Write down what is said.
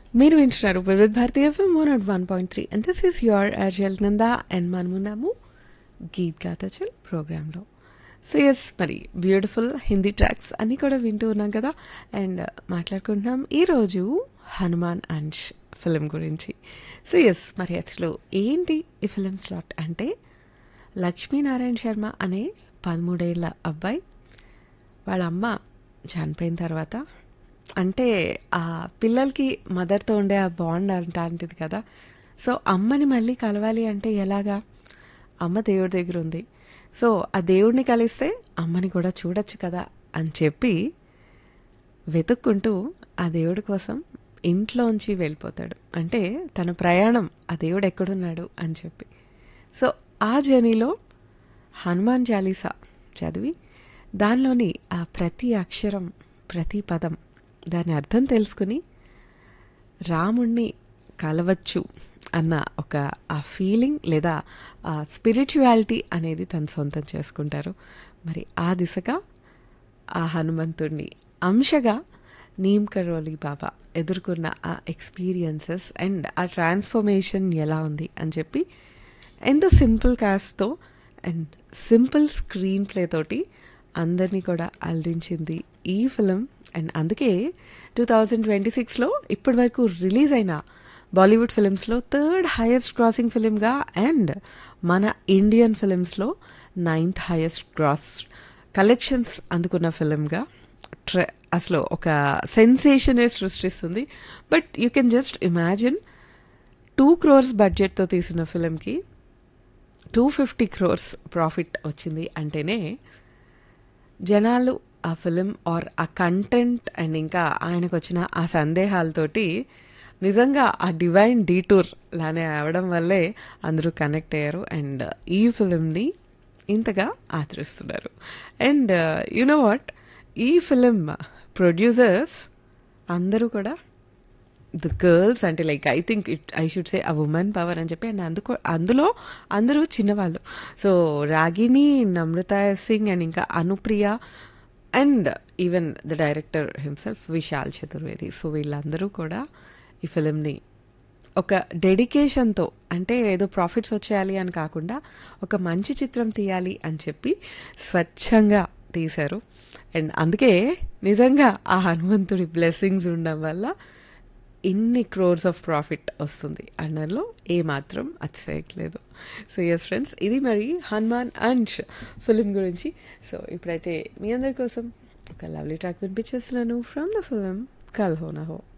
మీరు వింటున్నారు Vividh Bharati FM one nought one point three and this is your RJ Nanda and మనమున్నాము గీత్ గాతచల్ ప్రోగ్రాంలో సో ఎస్ మరి బ్యూటిఫుల్ హిందీ ట్రాక్స్ అన్నీ కూడా వింటూ ఉన్నాం కదా అండ్ మాట్లాడుకుంటున్నాం ఈరోజు హనుమాన్ అంష్ ఫిలిం గురించి సో ఎస్ మరి అసలు ఏంటి ఈ ఫిలిం స్లాట్ అంటే లక్ష్మీనారాయణ శర్మ అనే పదమూడేళ్ల అబ్బాయి వాళ్ళ అమ్మ చనిపోయిన తర్వాత అంటే ఆ పిల్లలకి మదర్తో ఉండే ఆ బాండ్ అలాంటిది కదా సో అమ్మని మళ్ళీ కలవాలి అంటే ఎలాగా అమ్మ దేవుడి దగ్గర ఉంది సో ఆ దేవుడిని కలిస్తే అమ్మని కూడా చూడొచ్చు కదా అని చెప్పి వెతుక్కుంటూ ఆ దేవుడి కోసం ఇంట్లోంచి వెళ్ళిపోతాడు అంటే తన ప్రయాణం ఆ దేవుడు ఎక్కడున్నాడు అని చెప్పి సో ఆ జర్నీలో హనుమాన్ చాలీసా చదివి దానిలోని ఆ ప్రతి అక్షరం ప్రతి పదం దాని అర్థం తెలుసుకుని రాముణ్ణి కలవచ్చు అన్న ఒక ఆ ఫీలింగ్ లేదా ఆ స్పిరిచువాలిటీ అనేది తను సొంతం చేసుకుంటారు మరి ఆ దిశగా ఆ హనుమంతుడిని అంశగా నీమ్ కరోలి బాబా ఎదుర్కొన్న ఆ ఎక్స్పీరియన్సెస్ అండ్ ఆ ట్రాన్స్ఫర్మేషన్ ఎలా ఉంది అని చెప్పి ఎంత సింపుల్ కాస్ట్తో అండ్ సింపుల్ స్క్రీన్ ప్లే తోటి అందరినీ కూడా అలరించింది ఈ ఫిలిం అండ్ అందుకే టూ థౌజండ్ ట్వంటీ సిక్స్లో ఇప్పటి వరకు రిలీజ్ అయిన బాలీవుడ్ ఫిలిమ్స్లో థర్డ్ హైయెస్ట్ క్రాసింగ్ ఫిలింగా అండ్ మన ఇండియన్ ఫిలిమ్స్లో నైన్త్ హైయెస్ట్ క్రాస్ కలెక్షన్స్ అందుకున్న ఫిలింగా ట్ర అసలు ఒక సెన్సేషనే సృష్టిస్తుంది but you can just imagine two crores బడ్జెట్తో తీసిన ఫిలింకి టూ ఫిఫ్టీ క్రోర్స్ ప్రాఫిట్ వచ్చింది అంటేనే జనాలు ఆ ఫిలిం ఆర్ ఆ కంటెంట్ అండ్ ఇంకా ఆయనకు వచ్చిన ఆ సందేహాలతోటి నిజంగా ఆ డివైన్ డీటూర్ లానే అవడం వల్లే అందరూ కనెక్ట్ అయ్యారు అండ్ ఈ ఫిలింని ఇంతగా ఆదరిస్తున్నారు అండ్ యునో వాట్ ఈ ఫిలిం ప్రొడ్యూసర్స్ అందరూ కూడా ద గర్ల్స్ అంటే like I think it I should say uh women power అని చెప్పి అండ్ అందుకో అందులో అందరూ చిన్నవాళ్ళు సో రాగిణి నమ్రత సింగ్ అండ్ ఇంకా Anupriya and even the director himself Vishal Chaturvedi so వీళ్ళందరూ కూడా ఈ ఫిలింని ఒక డెడికేషన్తో అంటే ఏదో ప్రాఫిట్స్ వచ్చేయాలి అని కాకుండా ఒక మంచి చిత్రం తీయాలి అని చెప్పి స్వచ్ఛంగా తీశారు అండ్ అందుకే నిజంగా ఆ హనుమంతుడి బ్లెస్సింగ్స్ ఉండడం వల్ల ఇన్ని క్రోర్స్ ఆఫ్ ప్రాఫిట్ వస్తుంది అన్నలో ఏమాత్రం అతిశయట్లేదు సో ఎస్ ఫ్రెండ్స్ ఇది మరి హనుమాన్ అంష్ ఫిలిం గురించి సో ఇప్పుడైతే మీ అందరి కోసం ఒక లవ్లీ ట్రాక్ వినిపించేస్తున్నాను from the film Kal Ho నా హో